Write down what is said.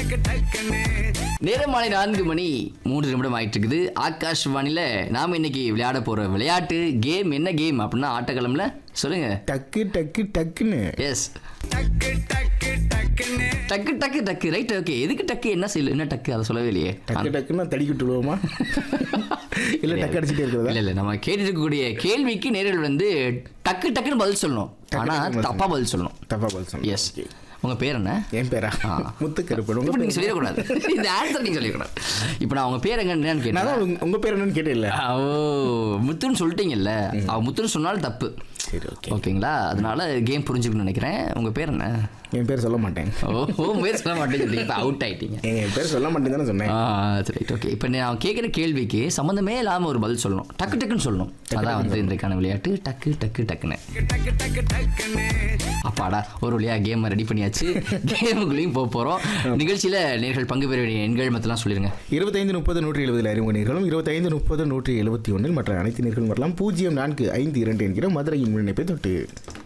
நேரம் மாலை நான்கு மணி மூன்று நிமிடம் ஆயிட்டு இருக்குது ஆகாஷ்வாணில நாம இன்னைக்கு விளையாட போற விளையாட்டு கேம் என்ன கேம் அப்படின்னா ஆட்டக்களம்ல சொல்லுங்க டக்கு டக்கு டக்குன்னு எஸ் டக்கு டக்கு டக்கு ரைட் ஓகே எதுக்கு டக்கு என்ன செய்யல என்ன டக்கு அதை சொல்லவே இல்லையே டக்கு டக்குன்னா தடிக்கி விட்டுருவோமா இல்ல டக்கு அடிச்சுட்டே இருக்கிறதா இல்ல இல்ல நம்ம கேட்டு இருக்கக்கூடிய கேள்விக்கு நேரில் வந்து டக்கு டக்குன்னு பதில் சொல்லணும் ஆனா டக்குன்னு தப்பா பதில் சொல்லணும் தப்பா பதில் சொன்னேன் எஸ் உங்க பேர் என்ன என் பேரா முத்துக்கருப்பன் உங்க இப்ப நீங்க பேர் சொல்லிடக்கூடாது இந்த ஆன்சர் நீங்க சொல்லிடக்கூடாது இப்போ நான் உங்க பேர் எங்க என்னன்னு நான் கேட்டேன் தான் உங்க- உங்க பேர் என்னன்னு கேட்டேன் இல்ல ஓ முத்துன்னு சொல்லிட்டீங்கல்ல அவ முத்துன்னு சொன்னாலும் தப்பு சரி ஓகே ஓகேங்களா அதனால கேம் புரிஞ்சுக்கணும்னு நினைக்கிறேன் உங்க பேர் என்ன என் பேர் சொல்ல மாட்டேன் ஓ உங்க பேர் சொல்ல மாட்டேங்க இப்போ அவுட் ஆயிட்டீங்க ஏங்க, என் பேர் சொல்ல மாட்டேன் தானே சொன்னேன் ஆ சரி ஓகே இப்போ நான் கேட்குற கேள்விக்கு சம்மந்தமே இல்லாமல் ஒரு பதில் சொல்லணும் டக்கு டக்குன்னு சொல்லணும் அதான் வந்து இன்றைக்கான விளையாட்டு டக்கு டக்கு டக்குன்னு அப்பாடா ஒரு வழியா கேம் ரெடி பண்ணியாச்சு கேமுக்குள்ளேயும் போக போகிறோம் நிகழ்ச்சியில் நேர்கள் பங்கு பெற வேண்டிய எண்கள் மற்றெல்லாம் சொல்லிடுங்க இருபத்தைந்து முப்பது நூற்றி எழுபதில் அறிமுக நீர்களும் இருபத்தைந்து முப்பது நூற்றி எழுபத்தி ஒன்றில் மற்ற அனைத்து நீர்களும் வரலாம் பூஜ்ஜியம் நான்கு ஐந்து இரண்டு என்கிற மதுரையின் முன்னிப்பை தொட்டு